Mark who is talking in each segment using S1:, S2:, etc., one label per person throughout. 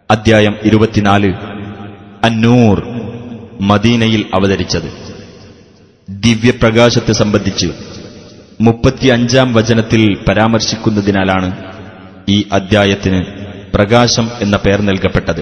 S1: അദ്ധ്യായം ഇരുപത്തിനാല് അന്നൂർ മദീനയിൽ അവതരിച്ചത് ദിവ്യപ്രകാശത്തെ സംബന്ധിച്ച് മുപ്പത്തിയഞ്ചാം വചനത്തിൽ പരാമർശിക്കുന്നതിനാലാണ് ഈ അദ്ധ്യായത്തിന് പ്രകാശം എന്ന പേർ നൽകപ്പെട്ടത്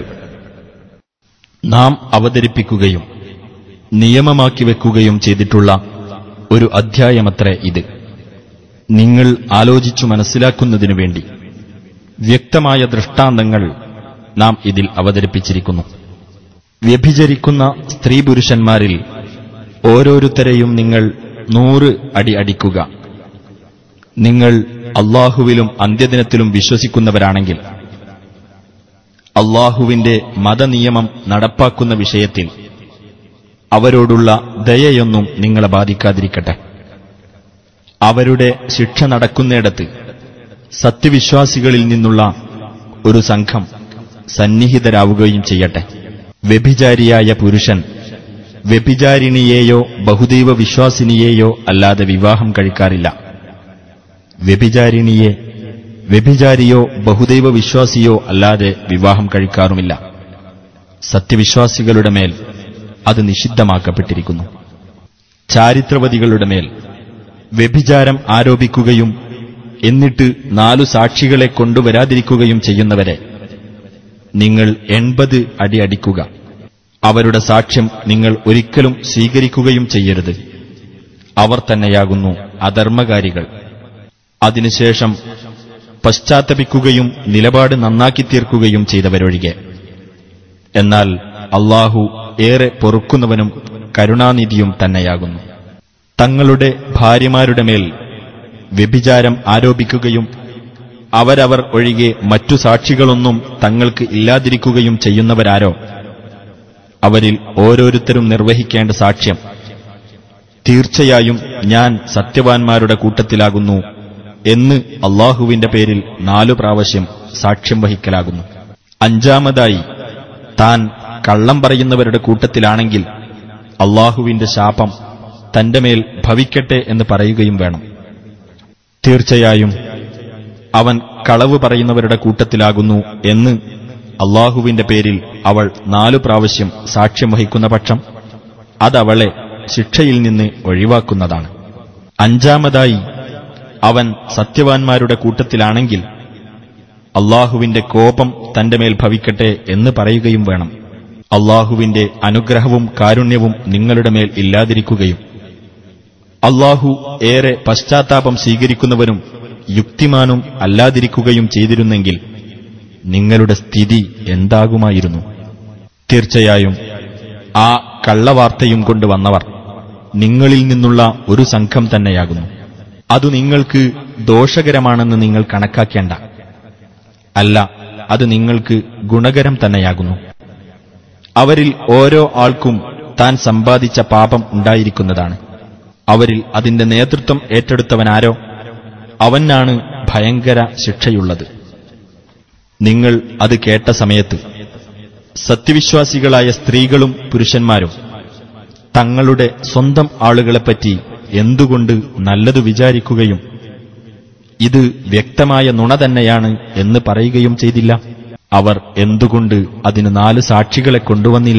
S1: നാം അവതരിപ്പിക്കുകയും നിയമമാക്കി വെക്കുകയും ചെയ്തിട്ടുള്ള ഒരു അധ്യായമത്രേ ഇത് നിങ്ങൾ ആലോചിച്ചു മനസ്സിലാക്കുന്നതിനു വേണ്ടി വ്യക്തമായ ദൃഷ്ടാന്തങ്ങൾ നാം ഇതിൽ അവതരിപ്പിച്ചിരിക്കുന്നു വ്യഭിചരിക്കുന്ന സ്ത്രീ പുരുഷന്മാരിൽ ഓരോരുത്തരെയും നിങ്ങൾ നൂറ് അടി അടിക്കുക നിങ്ങൾ അള്ളാഹുവിലും അന്ത്യദിനത്തിലും വിശ്വസിക്കുന്നവരാണെങ്കിൽ അള്ളാഹുവിന്റെ മതനിയമം നടപ്പാക്കുന്ന വിഷയത്തിൽ അവരോടുള്ള ദയയൊന്നും നിങ്ങളെ ബാധിക്കാതിരിക്കട്ടെ അവരുടെ ശിക്ഷ നടക്കുന്നിടത്ത് സത്യവിശ്വാസികളിൽ നിന്നുള്ള ഒരു സംഘം സന്നിഹിതരാവുകയും ചെയ്യട്ടെ വ്യഭിചാരിയായ പുരുഷൻ വ്യഭിചാരിണിയെയോ ബഹുദൈവ വിശ്വാസിനിയെയോ അല്ലാതെ വിവാഹം കഴിക്കാറില്ല വ്യഭിചാരിണിയെ വ്യഭിചാരിയോ ബഹുദൈവ വിശ്വാസിയോ അല്ലാതെ വിവാഹം കഴിക്കാറുമില്ല സത്യവിശ്വാസികളുടെ മേൽ അത് നിഷിദ്ധമാക്കപ്പെട്ടിരിക്കുന്നു ചാരിത്രവതികളുടെ മേൽ വ്യഭിചാരം ആരോപിക്കുകയും എന്നിട്ട് നാലു സാക്ഷികളെ കൊണ്ടുവരാതിരിക്കുകയും ചെയ്യുന്നവരെ നിങ്ങൾ എൺപത് അടി അടിക്കുക അവരുടെ സാക്ഷ്യം നിങ്ങൾ ഒരിക്കലും സ്വീകരിക്കുകയും ചെയ്യരുത് അവർ തന്നെയാകുന്നു അധർമ്മകാരികൾ അതിനുശേഷം പശ്ചാത്തപിക്കുകയും നിലപാട് നന്നാക്കി തീർക്കുകയും ചെയ്തവരൊഴികെ എന്നാൽ അള്ളാഹു ഏറെ പൊറുക്കുന്നവനും കരുണാനിധിയും തന്നെയാകുന്നു തങ്ങളുടെ ഭാര്യമാരുടെ മേൽ വ്യഭിചാരം ആരോപിക്കുകയും അവരവർ ഒഴികെ മറ്റു സാക്ഷികളൊന്നും തങ്ങൾക്ക് ഇല്ലാതിരിക്കുകയും ചെയ്യുന്നവരാരോ അവരിൽ ഓരോരുത്തരും നിർവഹിക്കേണ്ട സാക്ഷ്യം തീർച്ചയായും ഞാൻ സത്യവാൻമാരുടെ കൂട്ടത്തിലാകുന്നു എന്ന് അള്ളാഹുവിന്റെ പേരിൽ നാലു പ്രാവശ്യം സാക്ഷ്യം വഹിക്കലാകുന്നു അഞ്ചാമതായി താൻ കള്ളം പറയുന്നവരുടെ കൂട്ടത്തിലാണെങ്കിൽ അള്ളാഹുവിന്റെ ശാപം തന്റെ മേൽ ഭവിക്കട്ടെ എന്ന് പറയുകയും വേണം തീർച്ചയായും അവൻ കളവ് പറയുന്നവരുടെ കൂട്ടത്തിലാകുന്നു എന്ന് അള്ളാഹുവിന്റെ പേരിൽ അവൾ നാലു പ്രാവശ്യം സാക്ഷ്യം വഹിക്കുന്ന പക്ഷം അതവളെ ശിക്ഷയിൽ നിന്ന് ഒഴിവാക്കുന്നതാണ് അഞ്ചാമതായി അവൻ സത്യവാൻമാരുടെ കൂട്ടത്തിലാണെങ്കിൽ അള്ളാഹുവിന്റെ കോപം തന്റെ മേൽ ഭവിക്കട്ടെ എന്ന് പറയുകയും വേണം അള്ളാഹുവിന്റെ അനുഗ്രഹവും കാരുണ്യവും നിങ്ങളുടെ മേൽ ഇല്ലാതിരിക്കുകയും അള്ളാഹു ഏറെ പശ്ചാത്താപം സ്വീകരിക്കുന്നവനും യുക്തിമാനും അല്ലാതിരിക്കുകയും ചെയ്തിരുന്നെങ്കിൽ നിങ്ങളുടെ സ്ഥിതി എന്താകുമായിരുന്നു തീർച്ചയായും ആ കള്ളവാർത്തയും കൊണ്ട് വന്നവർ നിങ്ങളിൽ നിന്നുള്ള ഒരു സംഘം തന്നെയാകുന്നു അത് നിങ്ങൾക്ക് ദോഷകരമാണെന്ന് നിങ്ങൾ കണക്കാക്കേണ്ട അല്ല അത് നിങ്ങൾക്ക് ഗുണകരം തന്നെയാകുന്നു അവരിൽ ഓരോ ആൾക്കും താൻ സമ്പാദിച്ച പാപം ഉണ്ടായിരിക്കുന്നതാണ് അവരിൽ അതിന്റെ നേതൃത്വം ഏറ്റെടുത്തവനാരോ അവനാണ് ഭയങ്കര ശിക്ഷയുള്ളത് നിങ്ങൾ അത് കേട്ട സമയത്ത് സത്യവിശ്വാസികളായ സ്ത്രീകളും പുരുഷന്മാരും തങ്ങളുടെ സ്വന്തം ആളുകളെപ്പറ്റി എന്തുകൊണ്ട് നല്ലതു വിചാരിക്കുകയും ഇത് വ്യക്തമായ നുണ തന്നെയാണ് എന്ന് പറയുകയും ചെയ്തില്ല അവർ എന്തുകൊണ്ട് അതിന് നാല് സാക്ഷികളെ കൊണ്ടുവന്നില്ല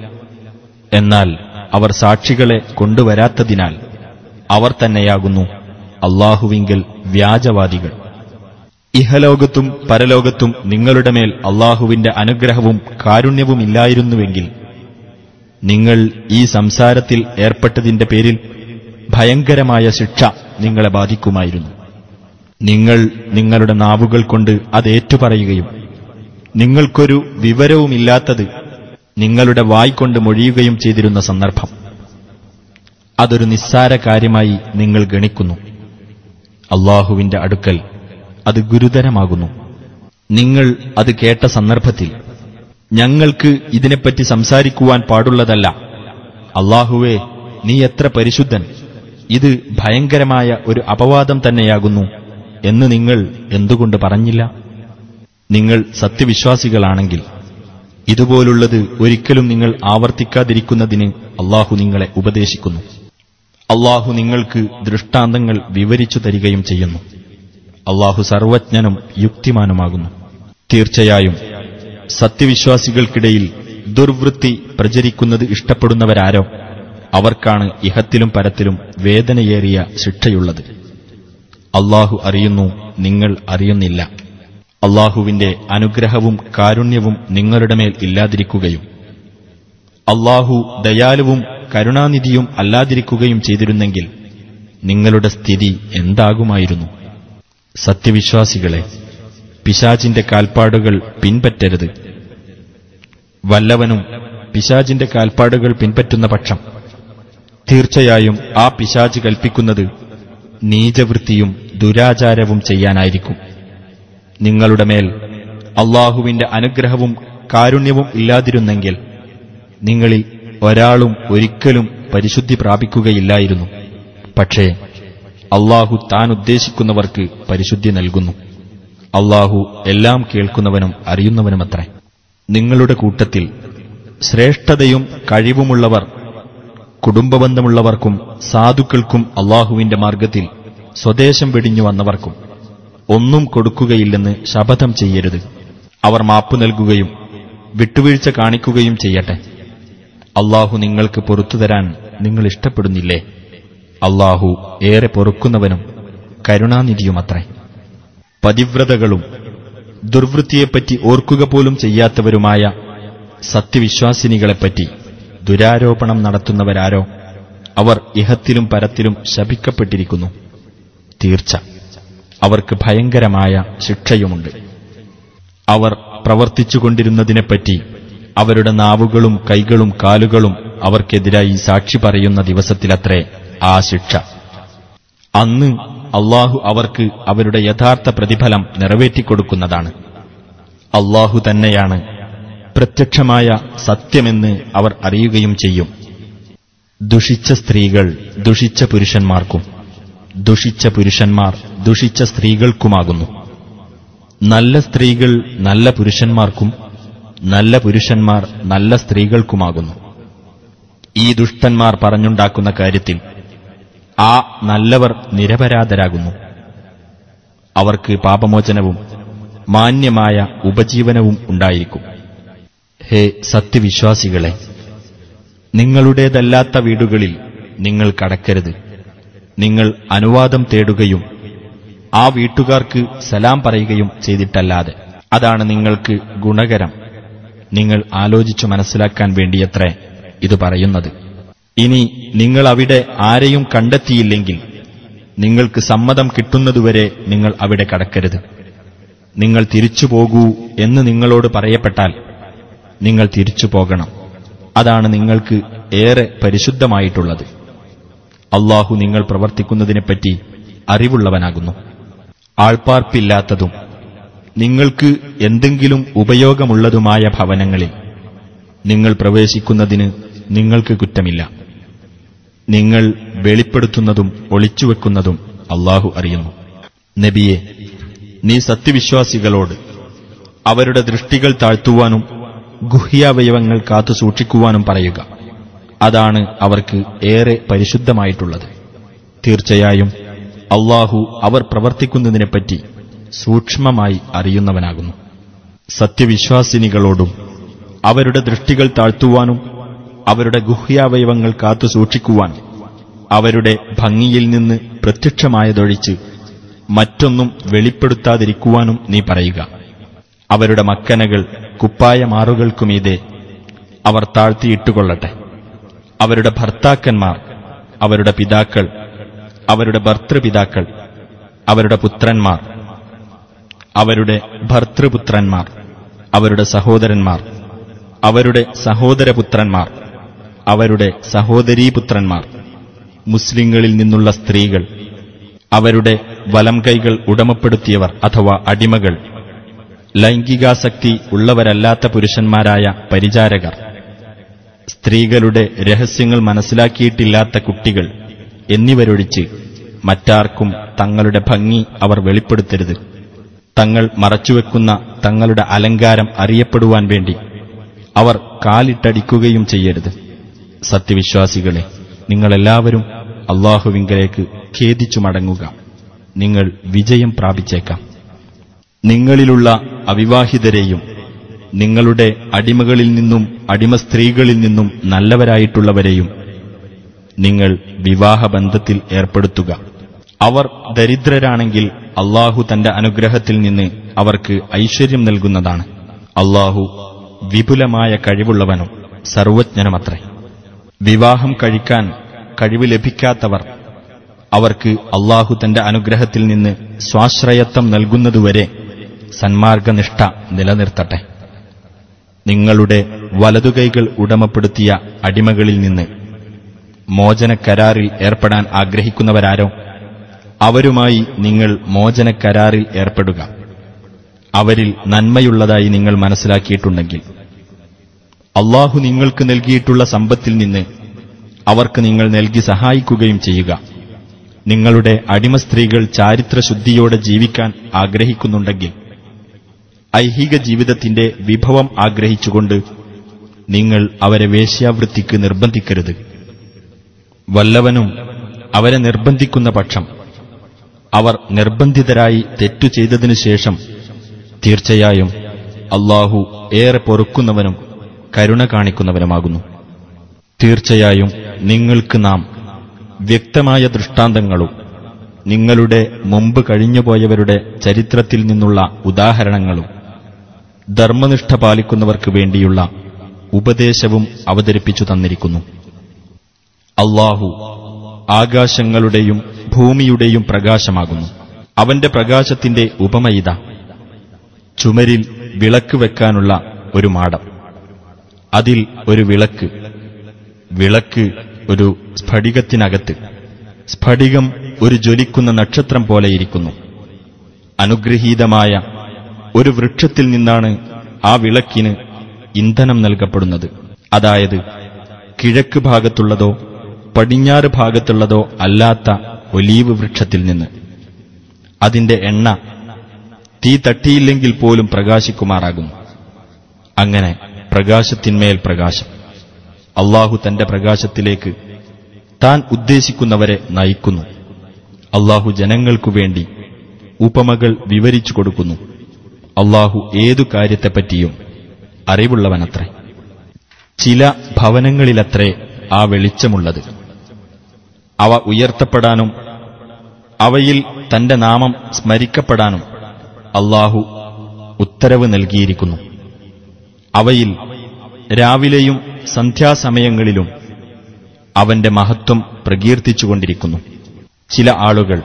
S1: എന്നാൽ അവർ സാക്ഷികളെ കൊണ്ടുവരാത്തതിനാൽ അവർ തന്നെയാകുന്നു അള്ളാഹുവിങ്കൽ വ്യാജവാദികൾ ഇഹലോകത്തും പരലോകത്തും നിങ്ങളുടെ മേൽ അള്ളാഹുവിന്റെ അനുഗ്രഹവും കാരുണ്യവുമില്ലായിരുന്നുവെങ്കിൽ നിങ്ങൾ ഈ സംസാരത്തിൽ ഏർപ്പെട്ടതിന്റെ പേരിൽ ഭയങ്കരമായ ശിക്ഷ നിങ്ങളെ ബാധിക്കുമായിരുന്നു നിങ്ങൾ നിങ്ങളുടെ നാവുകൾ കൊണ്ട് അത് ഏറ്റുപറയുകയും നിങ്ങൾക്കൊരു വിവരവുമില്ലാത്തത് നിങ്ങളുടെ വായ്കൊണ്ട് മൊഴിയുകയും ചെയ്തിരുന്ന സന്ദർഭം അതൊരു നിസ്സാര കാര്യമായി നിങ്ങൾ ഗണിക്കുന്നു അള്ളാഹുവിന്റെ അടുക്കൽ അത് ഗുരുതരമാകുന്നു നിങ്ങൾ അത് കേട്ട സന്ദർഭത്തിൽ ഞങ്ങൾക്ക് ഇതിനെപ്പറ്റി സംസാരിക്കുവാൻ പാടുള്ളതല്ല അള്ളാഹുവേ നീ എത്ര പരിശുദ്ധൻ ഇത് ഭയങ്കരമായ ഒരു അപവാദം തന്നെയാകുന്നു എന്ന് നിങ്ങൾ എന്തുകൊണ്ട് പറഞ്ഞില്ല നിങ്ങൾ സത്യവിശ്വാസികളാണെങ്കിൽ ഇതുപോലുള്ളത് ഒരിക്കലും നിങ്ങൾ ആവർത്തിക്കാതിരിക്കുന്നതിന് അള്ളാഹു നിങ്ങളെ ഉപദേശിക്കുന്നു അള്ളാഹു നിങ്ങൾക്ക് ദൃഷ്ടാന്തങ്ങൾ വിവരിച്ചു തരികയും ചെയ്യുന്നു അള്ളാഹു സർവജ്ഞനും യുക്തിമാനുമാകുന്നു തീർച്ചയായും സത്യവിശ്വാസികൾക്കിടയിൽ ദുർവൃത്തി പ്രചരിക്കുന്നത് ഇഷ്ടപ്പെടുന്നവരാരോ അവർക്കാണ് ഇഹത്തിലും പരത്തിലും വേദനയേറിയ ശിക്ഷയുള്ളത് അള്ളാഹു അറിയുന്നു നിങ്ങൾ അറിയുന്നില്ല അള്ളാഹുവിന്റെ അനുഗ്രഹവും കാരുണ്യവും നിങ്ങളുടെ മേൽ ഇല്ലാതിരിക്കുകയും അള്ളാഹു ദയാലുവും കരുണാനിധിയും അല്ലാതിരിക്കുകയും ചെയ്തിരുന്നെങ്കിൽ നിങ്ങളുടെ സ്ഥിതി എന്താകുമായിരുന്നു സത്യവിശ്വാസികളെ പിശാചിന്റെ കാൽപ്പാടുകൾ പിൻപറ്റരുത് വല്ലവനും പിശാചിന്റെ കാൽപ്പാടുകൾ പിൻപറ്റുന്ന പക്ഷം തീർച്ചയായും ആ പിശാച് കൽപ്പിക്കുന്നത് നീചവൃത്തിയും ദുരാചാരവും ചെയ്യാനായിരിക്കും നിങ്ങളുടെ മേൽ അള്ളാഹുവിന്റെ അനുഗ്രഹവും കാരുണ്യവും ഇല്ലാതിരുന്നെങ്കിൽ നിങ്ങളിൽ ഒരാളും ഒരിക്കലും പരിശുദ്ധി പ്രാപിക്കുകയില്ലായിരുന്നു പക്ഷേ അള്ളാഹു താൻ ഉദ്ദേശിക്കുന്നവർക്ക് പരിശുദ്ധി നൽകുന്നു അള്ളാഹു എല്ലാം കേൾക്കുന്നവനും അറിയുന്നവനുമത്രേ നിങ്ങളുടെ കൂട്ടത്തിൽ ശ്രേഷ്ഠതയും കഴിവുമുള്ളവർ കുടുംബബന്ധമുള്ളവർക്കും സാധുക്കൾക്കും അള്ളാഹുവിന്റെ മാർഗത്തിൽ സ്വദേശം വെടിഞ്ഞു വന്നവർക്കും ഒന്നും കൊടുക്കുകയില്ലെന്ന് ശപഥം ചെയ്യരുത് അവർ മാപ്പു നൽകുകയും വിട്ടുവീഴ്ച കാണിക്കുകയും ചെയ്യട്ടെ അള്ളാഹു നിങ്ങൾക്ക് പൊറത്തുതരാൻ നിങ്ങൾ ഇഷ്ടപ്പെടുന്നില്ലേ അള്ളാഹു ഏറെ പൊറുക്കുന്നവനും കരുണാനിധിയുമത്രേ പതിവ്രതകളും ദുർവൃത്തിയെപ്പറ്റി ഓർക്കുക പോലും ചെയ്യാത്തവരുമായ സത്യവിശ്വാസിനികളെപ്പറ്റി ദുരാരോപണം നടത്തുന്നവരാരോ അവർ ഇഹത്തിലും പരത്തിലും ശപിക്കപ്പെട്ടിരിക്കുന്നു തീർച്ച അവർക്ക് ഭയങ്കരമായ ശിക്ഷയുമുണ്ട് അവർ പ്രവർത്തിച്ചുകൊണ്ടിരുന്നതിനെപ്പറ്റി അവരുടെ നാവുകളും കൈകളും കാലുകളും അവർക്കെതിരായി സാക്ഷി പറയുന്ന ദിവസത്തിലത്രേ ആ ശിക്ഷ അന്ന് അള്ളാഹു അവർക്ക് അവരുടെ യഥാർത്ഥ പ്രതിഫലം നിറവേറ്റിക്കൊടുക്കുന്നതാണ് അള്ളാഹു തന്നെയാണ് പ്രത്യക്ഷമായ സത്യമെന്ന് അവർ അറിയുകയും ചെയ്യും ദുഷിച്ച സ്ത്രീകൾ ദുഷിച്ച പുരുഷന്മാർക്കും ദുഷിച്ച പുരുഷന്മാർ ദുഷിച്ച സ്ത്രീകൾക്കുമാകുന്നു നല്ല സ്ത്രീകൾ നല്ല പുരുഷന്മാർക്കും നല്ല പുരുഷന്മാർ നല്ല സ്ത്രീകൾക്കുമാകുന്നു ഈ ദുഷ്ടന്മാർ പറഞ്ഞുണ്ടാക്കുന്ന കാര്യത്തിൽ ആ നല്ലവർ നിരപരാധരാകുന്നു അവർക്ക് പാപമോചനവും മാന്യമായ ഉപജീവനവും ഉണ്ടായിരിക്കും ഹേ സത്യവിശ്വാസികളെ നിങ്ങളുടേതല്ലാത്ത വീടുകളിൽ നിങ്ങൾ കടക്കരുത് നിങ്ങൾ അനുവാദം തേടുകയും ആ വീട്ടുകാർക്ക് സലാം പറയുകയും ചെയ്തിട്ടല്ലാതെ അതാണ് നിങ്ങൾക്ക് ഗുണകരം നിങ്ങൾ ആലോചിച്ചു മനസ്സിലാക്കാൻ വേണ്ടിയത്രേ ഇത് പറയുന്നത് ഇനി നിങ്ങൾ അവിടെ ആരെയും കണ്ടെത്തിയില്ലെങ്കിൽ നിങ്ങൾക്ക് സമ്മതം കിട്ടുന്നതുവരെ നിങ്ങൾ അവിടെ കടക്കരുത് നിങ്ങൾ തിരിച്ചു പോകൂ എന്ന് നിങ്ങളോട് പറയപ്പെട്ടാൽ നിങ്ങൾ തിരിച്ചു പോകണം അതാണ് നിങ്ങൾക്ക് ഏറെ പരിശുദ്ധമായിട്ടുള്ളത് അള്ളാഹു നിങ്ങൾ പ്രവർത്തിക്കുന്നതിനെപ്പറ്റി അറിവുള്ളവനാകുന്നു ആൾപ്പാർപ്പില്ലാത്തതും നിങ്ങൾക്ക് എന്തെങ്കിലും ഉപയോഗമുള്ളതുമായ ഭവനങ്ങളിൽ നിങ്ങൾ പ്രവേശിക്കുന്നതിന് നിങ്ങൾക്ക് കുറ്റമില്ല നിങ്ങൾ വെളിപ്പെടുത്തുന്നതും ഒളിച്ചുവെക്കുന്നതും അള്ളാഹു അറിയുന്നു നബിയെ നീ സത്യവിശ്വാസികളോട് അവരുടെ ദൃഷ്ടികൾ താഴ്ത്തുവാനും ഗുഹ്യാവയവങ്ങൾ കാത്തു സൂക്ഷിക്കുവാനും പറയുക അതാണ് അവർക്ക് ഏറെ പരിശുദ്ധമായിട്ടുള്ളത് തീർച്ചയായും അള്ളാഹു അവർ പ്രവർത്തിക്കുന്നതിനെപ്പറ്റി സൂക്ഷ്മമായി അറിയുന്നവനാകുന്നു സത്യവിശ്വാസിനികളോടും അവരുടെ ദൃഷ്ടികൾ താഴ്ത്തുവാനും അവരുടെ ഗുഹ്യാവയവങ്ങൾ കാത്തു സൂക്ഷിക്കുവാനും അവരുടെ ഭംഗിയിൽ നിന്ന് പ്രത്യക്ഷമായതൊഴിച്ച് മറ്റൊന്നും വെളിപ്പെടുത്താതിരിക്കുവാനും നീ പറയുക അവരുടെ മക്കനകൾ കുപ്പായമാറുകൾക്കുമീതെ അവർ താഴ്ത്തിയിട്ടുകൊള്ളട്ടെ അവരുടെ ഭർത്താക്കന്മാർ അവരുടെ പിതാക്കൾ അവരുടെ ഭർത്തൃപിതാക്കൾ അവരുടെ പുത്രന്മാർ അവരുടെ ഭർത്തൃപുത്രന്മാർ അവരുടെ സഹോദരന്മാർ അവരുടെ സഹോദരപുത്രന്മാർ അവരുടെ സഹോദരീപുത്രന്മാർ മുസ്ലിങ്ങളിൽ നിന്നുള്ള സ്ത്രീകൾ അവരുടെ വലം കൈകൾ ഉടമപ്പെടുത്തിയവർ അഥവാ അടിമകൾ ലൈംഗികാസക്തി ഉള്ളവരല്ലാത്ത പുരുഷന്മാരായ പരിചാരകർ സ്ത്രീകളുടെ രഹസ്യങ്ങൾ മനസ്സിലാക്കിയിട്ടില്ലാത്ത കുട്ടികൾ എന്നിവരൊഴിച്ച് മറ്റാർക്കും തങ്ങളുടെ ഭംഗി അവർ വെളിപ്പെടുത്തരുത് തങ്ങൾ മറച്ചുവെക്കുന്ന തങ്ങളുടെ അലങ്കാരം അറിയപ്പെടുവാൻ വേണ്ടി അവർ കാലിട്ടടിക്കുകയും ചെയ്യരുത് സത്യവിശ്വാസികളെ നിങ്ങളെല്ലാവരും അള്ളാഹുവിങ്കലേക്ക് ഖേദിച്ചു മടങ്ങുക നിങ്ങൾ വിജയം പ്രാപിച്ചേക്കാം നിങ്ങളിലുള്ള അവിവാഹിതരെയും നിങ്ങളുടെ അടിമകളിൽ നിന്നും അടിമ സ്ത്രീകളിൽ നിന്നും നല്ലവരായിട്ടുള്ളവരെയും നിങ്ങൾ വിവാഹബന്ധത്തിൽ ഏർപ്പെടുത്തുക അവർ ദരിദ്രരാണെങ്കിൽ അള്ളാഹു തന്റെ അനുഗ്രഹത്തിൽ നിന്ന് അവർക്ക് ഐശ്വര്യം നൽകുന്നതാണ് അള്ളാഹു വിപുലമായ കഴിവുള്ളവനും സർവജ്ഞനുമത്രേ വിവാഹം കഴിക്കാൻ കഴിവ് ലഭിക്കാത്തവർ അവർക്ക് അള്ളാഹു തന്റെ അനുഗ്രഹത്തിൽ നിന്ന് സ്വാശ്രയത്വം നൽകുന്നതുവരെ സന്മാർഗനിഷ്ഠ നിലനിർത്തട്ടെ നിങ്ങളുടെ വലതുകൈകൾ ഉടമപ്പെടുത്തിയ അടിമകളിൽ നിന്ന് മോചനക്കരാറിൽ ഏർപ്പെടാൻ ആഗ്രഹിക്കുന്നവരാരോ അവരുമായി നിങ്ങൾ മോചനക്കരാറിൽ ഏർപ്പെടുക അവരിൽ നന്മയുള്ളതായി നിങ്ങൾ മനസ്സിലാക്കിയിട്ടുണ്ടെങ്കിൽ അള്ളാഹു നിങ്ങൾക്ക് നൽകിയിട്ടുള്ള സമ്പത്തിൽ നിന്ന് അവർക്ക് നിങ്ങൾ നൽകി സഹായിക്കുകയും ചെയ്യുക നിങ്ങളുടെ അടിമ സ്ത്രീകൾ ചാരിത്രശുദ്ധിയോടെ ജീവിക്കാൻ ആഗ്രഹിക്കുന്നുണ്ടെങ്കിൽ ഐഹിക ജീവിതത്തിന്റെ വിഭവം ആഗ്രഹിച്ചുകൊണ്ട് നിങ്ങൾ അവരെ വേശ്യാവൃത്തിക്ക് നിർബന്ധിക്കരുത് വല്ലവനും അവരെ നിർബന്ധിക്കുന്ന പക്ഷം അവർ നിർബന്ധിതരായി തെറ്റു ചെയ്തതിനു ശേഷം തീർച്ചയായും അള്ളാഹു ഏറെ പൊറുക്കുന്നവനും കരുണ കാണിക്കുന്നവനുമാകുന്നു തീർച്ചയായും നിങ്ങൾക്ക് നാം വ്യക്തമായ ദൃഷ്ടാന്തങ്ങളും നിങ്ങളുടെ മുമ്പ് കഴിഞ്ഞുപോയവരുടെ ചരിത്രത്തിൽ നിന്നുള്ള ഉദാഹരണങ്ങളും ധർമ്മനിഷ്ഠ പാലിക്കുന്നവർക്ക് വേണ്ടിയുള്ള ഉപദേശവും അവതരിപ്പിച്ചു തന്നിരിക്കുന്നു അള്ളാഹു ആകാശങ്ങളുടെയും ഭൂമിയുടെയും പ്രകാശമാകുന്നു അവന്റെ പ്രകാശത്തിന്റെ ഉപമയിത ചുമരിൽ വിളക്ക് വെക്കാനുള്ള ഒരു മാടം അതിൽ ഒരു വിളക്ക് വിളക്ക് ഒരു സ്ഫടികത്തിനകത്ത് സ്ഫടികം ഒരു ജ്വലിക്കുന്ന നക്ഷത്രം പോലെയിരിക്കുന്നു അനുഗ്രഹീതമായ ഒരു വൃക്ഷത്തിൽ നിന്നാണ് ആ വിളക്കിന് ഇന്ധനം നൽകപ്പെടുന്നത് അതായത് കിഴക്ക് ഭാഗത്തുള്ളതോ പടിഞ്ഞാറ് ഭാഗത്തുള്ളതോ അല്ലാത്ത ഒലീവ് വൃക്ഷത്തിൽ നിന്ന് അതിന്റെ എണ്ണ തീ തട്ടിയില്ലെങ്കിൽ പോലും പ്രകാശിക്കുമാറാകുന്നു അങ്ങനെ പ്രകാശത്തിന്മേൽ പ്രകാശം അള്ളാഹു തന്റെ പ്രകാശത്തിലേക്ക് താൻ ഉദ്ദേശിക്കുന്നവരെ നയിക്കുന്നു അള്ളാഹു ജനങ്ങൾക്കു വേണ്ടി ഉപമകൾ വിവരിച്ചു കൊടുക്കുന്നു അള്ളാഹു ഏതു കാര്യത്തെപ്പറ്റിയും അറിവുള്ളവനത്രേ ചില ഭവനങ്ങളിലത്രേ ആ വെളിച്ചമുള്ളത് അവ ഉയർത്തപ്പെടാനും അവയിൽ തന്റെ നാമം സ്മരിക്കപ്പെടാനും അള്ളാഹു ഉത്തരവ് നൽകിയിരിക്കുന്നു അവയിൽ രാവിലെയും സന്ധ്യാസമയങ്ങളിലും അവന്റെ മഹത്വം പ്രകീർത്തിച്ചുകൊണ്ടിരിക്കുന്നു ചില ആളുകൾ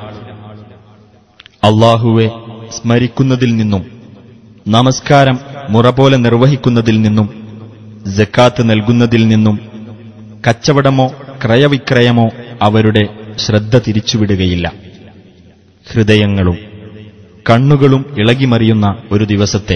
S1: അള്ളാഹുവെ സ്മരിക്കുന്നതിൽ നിന്നും നമസ്കാരം മുറ പോലെ നിർവഹിക്കുന്നതിൽ നിന്നും ജക്കാത്ത് നൽകുന്നതിൽ നിന്നും കച്ചവടമോ ക്രയവിക്രയമോ അവരുടെ ശ്രദ്ധ തിരിച്ചുവിടുകയില്ല ഹൃദയങ്ങളും കണ്ണുകളും ഇളകിമറിയുന്ന ഒരു ദിവസത്തെ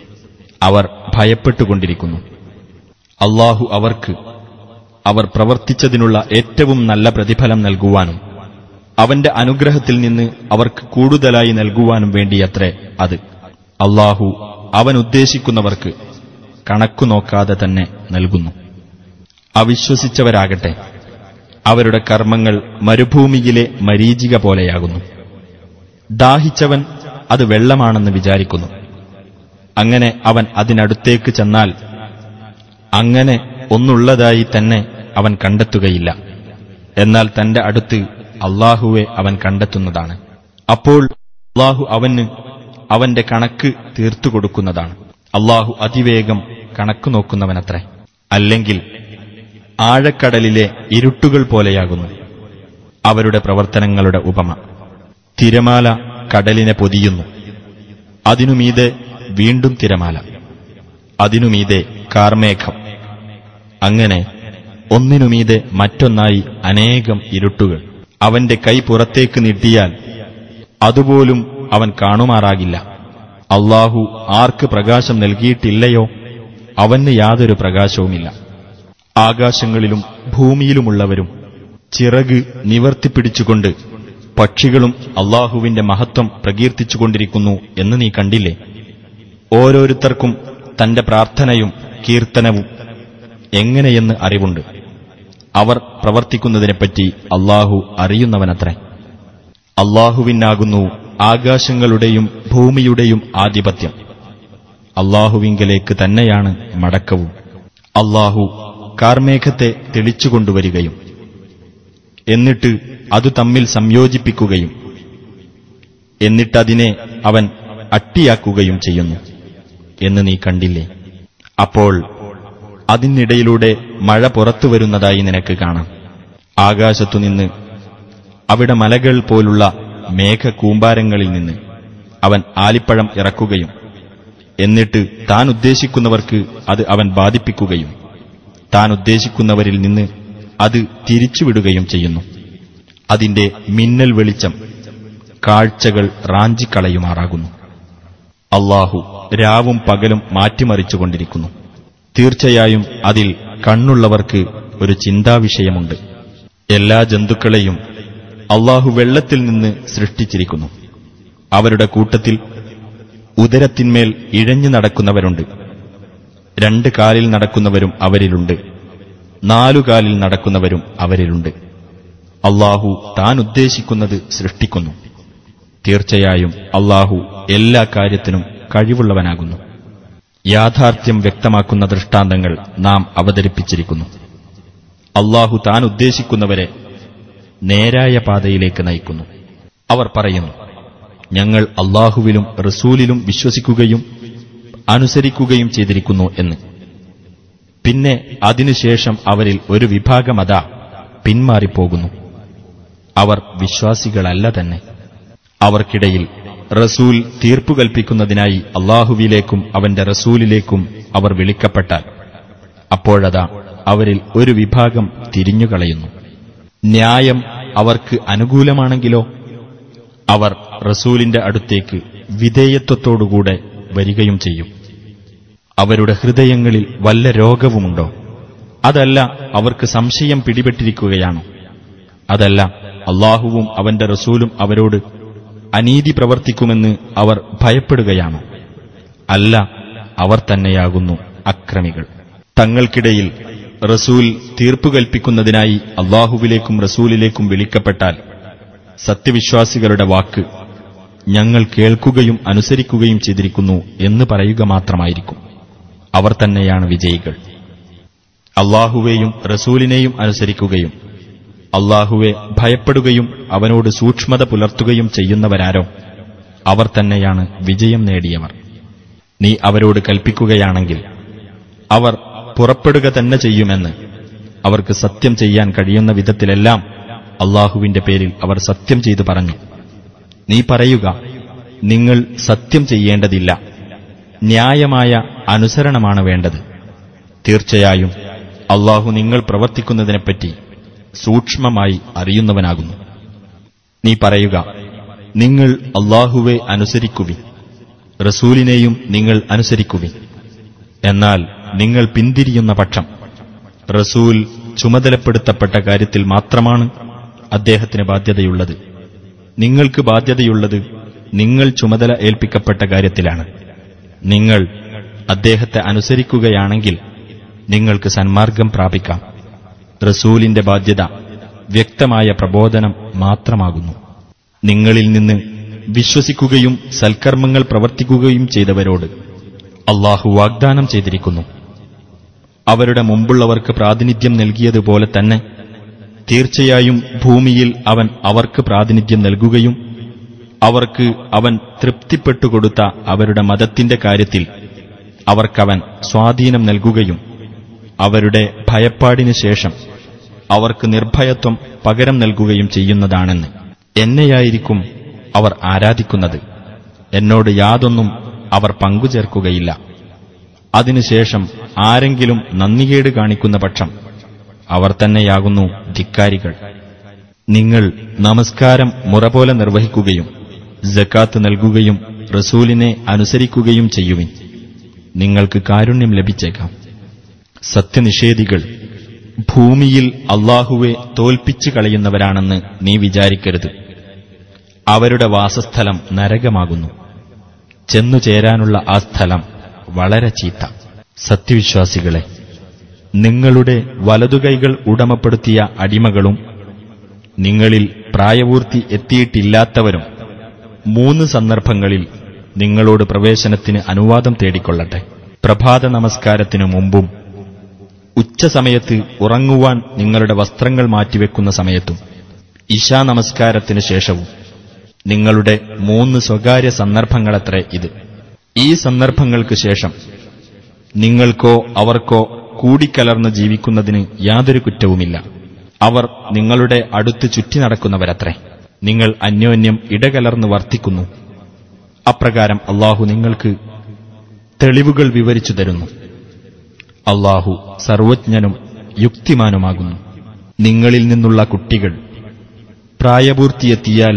S1: അവർ ഭയപ്പെട്ടുകൊണ്ടിരിക്കുന്നു അള്ളാഹു അവർക്ക് അവർ പ്രവർത്തിച്ചതിനുള്ള ഏറ്റവും നല്ല പ്രതിഫലം നൽകുവാനും അവന്റെ അനുഗ്രഹത്തിൽ നിന്ന് അവർക്ക് കൂടുതലായി നൽകുവാനും വേണ്ടിയത്രേ അത് അള്ളാഹു അവൻ ഉദ്ദേശിക്കുന്നവർക്ക് കണക്കു നോക്കാതെ തന്നെ നൽകുന്നു അവിശ്വസിച്ചവരാകട്ടെ അവരുടെ കർമ്മങ്ങൾ മരുഭൂമിയിലെ മരീചിക പോലെയാകുന്നു ദാഹിച്ചവൻ അത് വെള്ളമാണെന്ന് വിചാരിക്കുന്നു അങ്ങനെ അവൻ അതിനടുത്തേക്ക് ചെന്നാൽ അങ്ങനെ ഒന്നുള്ളതായി തന്നെ അവൻ കണ്ടെത്തുകയില്ല എന്നാൽ തന്റെ അടുത്ത് അള്ളാഹുവെ അവൻ കണ്ടെത്തുന്നതാണ് അപ്പോൾ അള്ളാഹു അവന് അവന്റെ കണക്ക് തീർത്തു കൊടുക്കുന്നതാണ് അള്ളാഹു അതിവേഗം കണക്കു നോക്കുന്നവനത്രേ അല്ലെങ്കിൽ ആഴക്കടലിലെ ഇരുട്ടുകൾ പോലെയാകുന്നു അവരുടെ പ്രവർത്തനങ്ങളുടെ ഉപമ തിരമാല കടലിനെ പൊതിയുന്നു അതിനുമീതെ വീണ്ടും തിരമാല അതിനുമീതെ കാർമേഘം അങ്ങനെ ഒന്നിനുമീതെ മറ്റൊന്നായി അനേകം ഇരുട്ടുകൾ അവന്റെ കൈ പുറത്തേക്ക് നീട്ടിയാൽ അതുപോലും അവൻ കാണുമാറാകില്ല അള്ളാഹു ആർക്ക് പ്രകാശം നൽകിയിട്ടില്ലയോ അവന് യാതൊരു പ്രകാശവുമില്ല ആകാശങ്ങളിലും ഭൂമിയിലുമുള്ളവരും ചിറക് നിവർത്തിപ്പിടിച്ചുകൊണ്ട് പക്ഷികളും അള്ളാഹുവിന്റെ മഹത്വം പ്രകീർത്തിച്ചുകൊണ്ടിരിക്കുന്നു എന്ന് നീ കണ്ടില്ലേ ഓരോരുത്തർക്കും തന്റെ പ്രാർത്ഥനയും കീർത്തനവും എങ്ങനെയെന്ന് അറിവുണ്ട് അവർ പ്രവർത്തിക്കുന്നതിനെപ്പറ്റി അള്ളാഹു അറിയുന്നവനത്രേ അള്ളാഹുവിനാകുന്നു ആകാശങ്ങളുടെയും ഭൂമിയുടെയും ആധിപത്യം അള്ളാഹുവിങ്കലേക്ക് തന്നെയാണ് മടക്കവും അള്ളാഹു കാർമേഘത്തെ തെളിച്ചുകൊണ്ടുവരികയും എന്നിട്ട് അതു തമ്മിൽ സംയോജിപ്പിക്കുകയും എന്നിട്ടതിനെ അവൻ അട്ടിയാക്കുകയും ചെയ്യുന്നു എന്ന് നീ കണ്ടില്ലേ അപ്പോൾ അതിനിടയിലൂടെ മഴ പുറത്തു വരുന്നതായി നിനക്ക് കാണാം ആകാശത്തുനിന്ന് അവിടെ മലകൾ പോലുള്ള മേഘകൂമ്പാരങ്ങളിൽ നിന്ന് അവൻ ആലിപ്പഴം ഇറക്കുകയും എന്നിട്ട് താൻ ഉദ്ദേശിക്കുന്നവർക്ക് അത് അവൻ ബാധിപ്പിക്കുകയും താൻ ഉദ്ദേശിക്കുന്നവരിൽ നിന്ന് അത് തിരിച്ചുവിടുകയും ചെയ്യുന്നു അതിന്റെ മിന്നൽ വെളിച്ചം കാഴ്ചകൾ റാഞ്ചിക്കളയുമാറാകുന്നു അള്ളാഹു രാവും പകലും മാറ്റിമറിച്ചുകൊണ്ടിരിക്കുന്നു തീർച്ചയായും അതിൽ കണ്ണുള്ളവർക്ക് ഒരു ചിന്താവിഷയമുണ്ട് എല്ലാ ജന്തുക്കളെയും അള്ളാഹു വെള്ളത്തിൽ നിന്ന് സൃഷ്ടിച്ചിരിക്കുന്നു അവരുടെ കൂട്ടത്തിൽ ഉദരത്തിന്മേൽ ഇഴഞ്ഞു നടക്കുന്നവരുണ്ട് രണ്ട് കാലിൽ നടക്കുന്നവരും അവരിലുണ്ട് നാലു കാലിൽ നടക്കുന്നവരും അവരിലുണ്ട് അള്ളാഹു താൻ ഉദ്ദേശിക്കുന്നത് സൃഷ്ടിക്കുന്നു തീർച്ചയായും അള്ളാഹു എല്ലാ കാര്യത്തിനും കഴിവുള്ളവനാകുന്നു യാഥാർത്ഥ്യം വ്യക്തമാക്കുന്ന ദൃഷ്ടാന്തങ്ങൾ നാം അവതരിപ്പിച്ചിരിക്കുന്നു അള്ളാഹു താൻ ഉദ്ദേശിക്കുന്നവരെ നേരായ പാതയിലേക്ക് നയിക്കുന്നു അവർ പറയുന്നു ഞങ്ങൾ അള്ളാഹുവിലും റസൂലിലും വിശ്വസിക്കുകയും അനുസരിക്കുകയും ചെയ്തിരിക്കുന്നു എന്ന് പിന്നെ അതിനുശേഷം അവരിൽ ഒരു വിഭാഗമതാ പിന്മാറിപ്പോകുന്നു അവർ വിശ്വാസികളല്ല തന്നെ അവർക്കിടയിൽ റസൂൽ തീർപ്പു കൽപ്പിക്കുന്നതിനായി അള്ളാഹുവിലേക്കും അവന്റെ റസൂലിലേക്കും അവർ വിളിക്കപ്പെട്ടാൽ അപ്പോഴതാ അവരിൽ ഒരു വിഭാഗം തിരിഞ്ഞുകളയുന്നു ന്യായം അവർക്ക് അനുകൂലമാണെങ്കിലോ അവർ റസൂലിന്റെ അടുത്തേക്ക് വിധേയത്വത്തോടുകൂടെ വരികയും ചെയ്യും അവരുടെ ഹൃദയങ്ങളിൽ വല്ല രോഗവുമുണ്ടോ അതല്ല അവർക്ക് സംശയം പിടിപെട്ടിരിക്കുകയാണോ അതല്ല അള്ളാഹുവും അവന്റെ റസൂലും അവരോട് അനീതി പ്രവർത്തിക്കുമെന്ന് അവർ ഭയപ്പെടുകയാണോ അല്ല അവർ തന്നെയാകുന്നു അക്രമികൾ തങ്ങൾക്കിടയിൽ റസൂൽ തീർപ്പു കൽപ്പിക്കുന്നതിനായി അള്ളാഹുവിലേക്കും റസൂലിലേക്കും വിളിക്കപ്പെട്ടാൽ സത്യവിശ്വാസികളുടെ വാക്ക് ഞങ്ങൾ കേൾക്കുകയും അനുസരിക്കുകയും ചെയ്തിരിക്കുന്നു എന്ന് പറയുക മാത്രമായിരിക്കും അവർ തന്നെയാണ് വിജയികൾ അള്ളാഹുവേയും റസൂലിനെയും അനുസരിക്കുകയും അള്ളാഹുവെ ഭയപ്പെടുകയും അവനോട് സൂക്ഷ്മത പുലർത്തുകയും ചെയ്യുന്നവരാരോ അവർ തന്നെയാണ് വിജയം നേടിയവർ നീ അവരോട് കൽപ്പിക്കുകയാണെങ്കിൽ അവർ പുറപ്പെടുക തന്നെ ചെയ്യുമെന്ന് അവർക്ക് സത്യം ചെയ്യാൻ കഴിയുന്ന വിധത്തിലെല്ലാം അള്ളാഹുവിന്റെ പേരിൽ അവർ സത്യം ചെയ്തു പറഞ്ഞു നീ പറയുക നിങ്ങൾ സത്യം ചെയ്യേണ്ടതില്ല ന്യായമായ അനുസരണമാണ് വേണ്ടത് തീർച്ചയായും അള്ളാഹു നിങ്ങൾ പ്രവർത്തിക്കുന്നതിനെപ്പറ്റി സൂക്ഷ്മമായി അറിയുന്നവനാകുന്നു നീ പറയുക നിങ്ങൾ അള്ളാഹുവെ അനുസരിക്കുവിൻ റസൂലിനെയും നിങ്ങൾ അനുസരിക്കുവിൻ എന്നാൽ നിങ്ങൾ പിന്തിരിയുന്ന പക്ഷം റസൂൽ ചുമതലപ്പെടുത്തപ്പെട്ട കാര്യത്തിൽ മാത്രമാണ് അദ്ദേഹത്തിന് ബാധ്യതയുള്ളത് നിങ്ങൾക്ക് ബാധ്യതയുള്ളത് നിങ്ങൾ ചുമതല ഏൽപ്പിക്കപ്പെട്ട കാര്യത്തിലാണ് നിങ്ങൾ അദ്ദേഹത്തെ അനുസരിക്കുകയാണെങ്കിൽ നിങ്ങൾക്ക് സന്മാർഗം പ്രാപിക്കാം റസൂലിന്റെ ബാധ്യത വ്യക്തമായ പ്രബോധനം മാത്രമാകുന്നു നിങ്ങളിൽ നിന്ന് വിശ്വസിക്കുകയും സൽക്കർമ്മങ്ങൾ പ്രവർത്തിക്കുകയും ചെയ്തവരോട് അള്ളാഹു വാഗ്ദാനം ചെയ്തിരിക്കുന്നു അവരുടെ മുമ്പുള്ളവർക്ക് പ്രാതിനിധ്യം നൽകിയതുപോലെ തന്നെ തീർച്ചയായും ഭൂമിയിൽ അവൻ അവർക്ക് പ്രാതിനിധ്യം നൽകുകയും അവർക്ക് അവൻ തൃപ്തിപ്പെട്ടുകൊടുത്ത അവരുടെ മതത്തിന്റെ കാര്യത്തിൽ അവർക്കവൻ സ്വാധീനം നൽകുകയും അവരുടെ ഭയപ്പാടിനു ശേഷം അവർക്ക് നിർഭയത്വം പകരം നൽകുകയും ചെയ്യുന്നതാണെന്ന് എന്നെയായിരിക്കും അവർ ആരാധിക്കുന്നത് എന്നോട് യാതൊന്നും അവർ പങ്കുചേർക്കുകയില്ല അതിനുശേഷം ആരെങ്കിലും നന്ദികേട് കാണിക്കുന്ന പക്ഷം അവർ തന്നെയാകുന്നു ധിക്കാരികൾ നിങ്ങൾ നമസ്കാരം മുറ പോലെ നിർവഹിക്കുകയും ജക്കാത്ത് നൽകുകയും റസൂലിനെ അനുസരിക്കുകയും ചെയ്യുവിൻ നിങ്ങൾക്ക് കാരുണ്യം ലഭിച്ചേക്കാം സത്യനിഷേധികൾ ഭൂമിയിൽ അള്ളാഹുവെ തോൽപ്പിച്ചു കളയുന്നവരാണെന്ന് നീ വിചാരിക്കരുത് അവരുടെ വാസസ്ഥലം നരകമാകുന്നു ചെന്നു ചേരാനുള്ള ആ സ്ഥലം വളരെ ചീത്ത സത്യവിശ്വാസികളെ നിങ്ങളുടെ വലതുകൈകൾ ഉടമപ്പെടുത്തിയ അടിമകളും നിങ്ങളിൽ പ്രായപൂർത്തി എത്തിയിട്ടില്ലാത്തവരും മൂന്ന് സന്ദർഭങ്ങളിൽ നിങ്ങളോട് പ്രവേശനത്തിന് അനുവാദം തേടിക്കൊള്ളട്ടെ പ്രഭാത നമസ്കാരത്തിനു മുമ്പും ഉച്ചസമയത്ത് ഉറങ്ങുവാൻ നിങ്ങളുടെ വസ്ത്രങ്ങൾ മാറ്റിവെക്കുന്ന സമയത്തും ഇശാ നമസ്കാരത്തിന് ശേഷവും നിങ്ങളുടെ മൂന്ന് സ്വകാര്യ സന്ദർഭങ്ങളത്രേ ഇത് ഈ സന്ദർഭങ്ങൾക്ക് ശേഷം നിങ്ങൾക്കോ അവർക്കോ കൂടിക്കലർന്ന് ജീവിക്കുന്നതിന് യാതൊരു കുറ്റവുമില്ല അവർ നിങ്ങളുടെ അടുത്ത് ചുറ്റി നടക്കുന്നവരത്രേ നിങ്ങൾ അന്യോന്യം ഇടകലർന്ന് വർത്തിക്കുന്നു അപ്രകാരം അള്ളാഹു നിങ്ങൾക്ക് തെളിവുകൾ വിവരിച്ചു തരുന്നു അള്ളാഹു സർവജ്ഞനും യുക്തിമാനുമാകുന്നു നിങ്ങളിൽ നിന്നുള്ള കുട്ടികൾ പ്രായപൂർത്തിയെത്തിയാൽ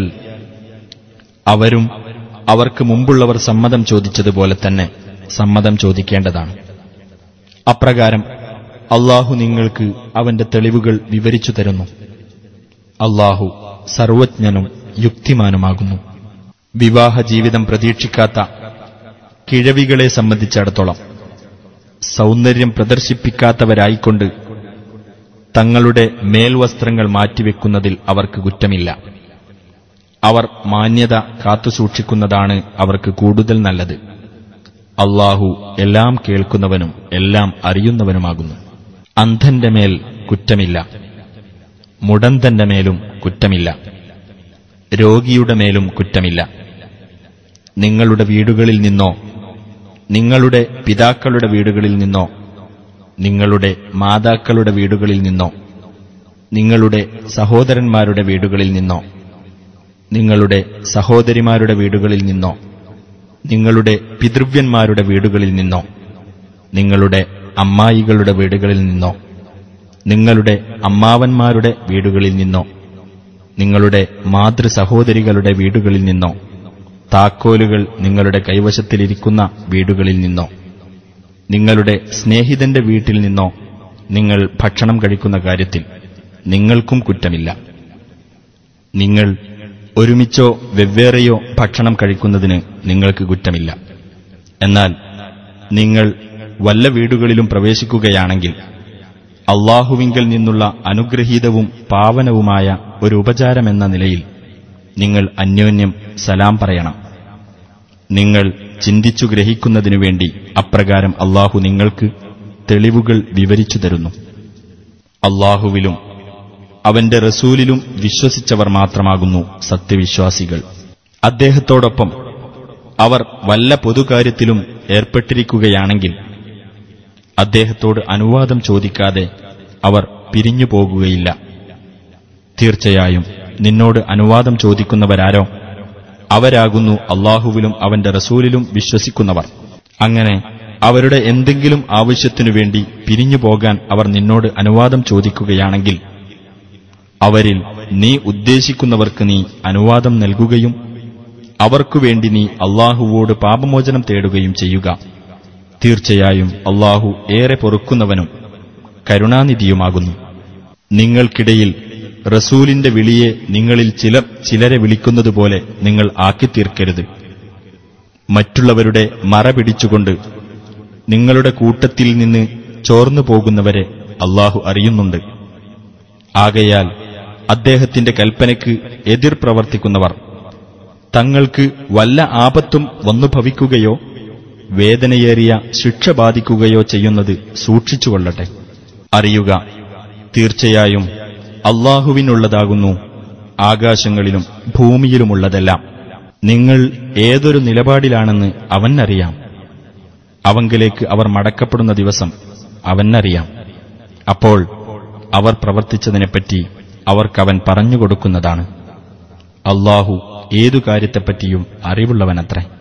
S1: അവരും അവർക്ക് മുമ്പുള്ളവർ സമ്മതം ചോദിച്ചതുപോലെ തന്നെ സമ്മതം ചോദിക്കേണ്ടതാണ് അപ്രകാരം അള്ളാഹു നിങ്ങൾക്ക് അവന്റെ തെളിവുകൾ വിവരിച്ചു തരുന്നു അള്ളാഹു സർവജ്ഞനും യുക്തിമാനുമാകുന്നു വിവാഹ ജീവിതം പ്രതീക്ഷിക്കാത്ത കിഴവികളെ സംബന്ധിച്ചിടത്തോളം സൗന്ദര്യം പ്രദർശിപ്പിക്കാത്തവരായിക്കൊണ്ട് തങ്ങളുടെ മേൽവസ്ത്രങ്ങൾ മാറ്റിവെക്കുന്നതിൽ അവർക്ക് കുറ്റമില്ല അവർ മാന്യത കാത്തുസൂക്ഷിക്കുന്നതാണ് അവർക്ക് കൂടുതൽ നല്ലത് അള്ളാഹു എല്ലാം കേൾക്കുന്നവനും എല്ലാം അറിയുന്നവനുമാകുന്നു അന്ധന്റെ മേൽ കുറ്റമില്ല മുടന്തന്റെ മേലും കുറ്റമില്ല രോഗിയുടെ മേലും കുറ്റമില്ല നിങ്ങളുടെ വീടുകളിൽ നിന്നോ നിങ്ങളുടെ പിതാക്കളുടെ വീടുകളിൽ നിന്നോ നിങ്ങളുടെ മാതാക്കളുടെ വീടുകളിൽ നിന്നോ നിങ്ങളുടെ സഹോദരന്മാരുടെ വീടുകളിൽ നിന്നോ നിങ്ങളുടെ സഹോദരിമാരുടെ വീടുകളിൽ നിന്നോ നിങ്ങളുടെ പിതൃവ്യന്മാരുടെ വീടുകളിൽ നിന്നോ നിങ്ങളുടെ അമ്മായികളുടെ വീടുകളിൽ നിന്നോ നിങ്ങളുടെ അമ്മാവന്മാരുടെ വീടുകളിൽ നിന്നോ നിങ്ങളുടെ മാതൃ സഹോദരികളുടെ വീടുകളിൽ നിന്നോ താക്കോലുകൾ നിങ്ങളുടെ കൈവശത്തിലിരിക്കുന്ന വീടുകളിൽ നിന്നോ നിങ്ങളുടെ സ്നേഹിതന്റെ വീട്ടിൽ നിന്നോ നിങ്ങൾ ഭക്ഷണം കഴിക്കുന്ന കാര്യത്തിൽ നിങ്ങൾക്കും കുറ്റമില്ല നിങ്ങൾ ഒരുമിച്ചോ വെവ്വേറെയോ ഭക്ഷണം കഴിക്കുന്നതിന് നിങ്ങൾക്ക് കുറ്റമില്ല എന്നാൽ നിങ്ങൾ വല്ല വീടുകളിലും പ്രവേശിക്കുകയാണെങ്കിൽ അള്ളാഹുവിങ്കിൽ നിന്നുള്ള അനുഗ്രഹീതവും പാവനവുമായ ഒരു ഉപചാരമെന്ന നിലയിൽ നിങ്ങൾ അന്യോന്യം സലാം പറയണം നിങ്ങൾ ചിന്തിച്ചു ഗ്രഹിക്കുന്നതിനു വേണ്ടി അപ്രകാരം അള്ളാഹു നിങ്ങൾക്ക് തെളിവുകൾ വിവരിച്ചു തരുന്നു അള്ളാഹുവിലും അവന്റെ റസൂലിലും വിശ്വസിച്ചവർ മാത്രമാകുന്നു സത്യവിശ്വാസികൾ അദ്ദേഹത്തോടൊപ്പം അവർ വല്ല പൊതുകാര്യത്തിലും ഏർപ്പെട്ടിരിക്കുകയാണെങ്കിൽ അദ്ദേഹത്തോട് അനുവാദം ചോദിക്കാതെ അവർ പിരിഞ്ഞു പോകുകയില്ല തീർച്ചയായും നിന്നോട് അനുവാദം ചോദിക്കുന്നവരാരോ അവരാകുന്നു അള്ളാഹുവിലും അവന്റെ റസൂലിലും വിശ്വസിക്കുന്നവർ അങ്ങനെ അവരുടെ എന്തെങ്കിലും ആവശ്യത്തിനു വേണ്ടി പിരിഞ്ഞു പോകാൻ അവർ നിന്നോട് അനുവാദം ചോദിക്കുകയാണെങ്കിൽ അവരിൽ നീ ഉദ്ദേശിക്കുന്നവർക്ക് നീ അനുവാദം നൽകുകയും അവർക്കുവേണ്ടി നീ അള്ളാഹുവോട് പാപമോചനം തേടുകയും ചെയ്യുക തീർച്ചയായും അള്ളാഹു ഏറെ പൊറുക്കുന്നവനും കരുണാനിധിയുമാകുന്നു നിങ്ങൾക്കിടയിൽ റസൂലിന്റെ വിളിയെ നിങ്ങളിൽ ചിലർ ചിലരെ വിളിക്കുന്നതുപോലെ നിങ്ങൾ ആക്കിത്തീർക്കരുത് മറ്റുള്ളവരുടെ മറ പിടിച്ചുകൊണ്ട് നിങ്ങളുടെ കൂട്ടത്തിൽ നിന്ന് ചോർന്നു പോകുന്നവരെ അള്ളാഹു അറിയുന്നുണ്ട് ആകയാൽ അദ്ദേഹത്തിന്റെ കൽപ്പനയ്ക്ക് എതിർ പ്രവർത്തിക്കുന്നവർ തങ്ങൾക്ക് വല്ല ആപത്തും വന്നു ഭവിക്കുകയോ വേദനയേറിയ ശിക്ഷ ബാധിക്കുകയോ ചെയ്യുന്നത് സൂക്ഷിച്ചുകൊള്ളട്ടെ അറിയുക തീർച്ചയായും അള്ളാഹുവിനുള്ളതാകുന്നു ആകാശങ്ങളിലും ഭൂമിയിലുമുള്ളതെല്ലാം നിങ്ങൾ ഏതൊരു നിലപാടിലാണെന്ന് അവനറിയാം അവങ്കിലേക്ക് അവർ മടക്കപ്പെടുന്ന ദിവസം അവനറിയാം അപ്പോൾ അവർ പ്രവർത്തിച്ചതിനെപ്പറ്റി അവർക്കവൻ പറഞ്ഞുകൊടുക്കുന്നതാണ് അള്ളാഹു ഏതു കാര്യത്തെപ്പറ്റിയും അറിവുള്ളവനത്രേ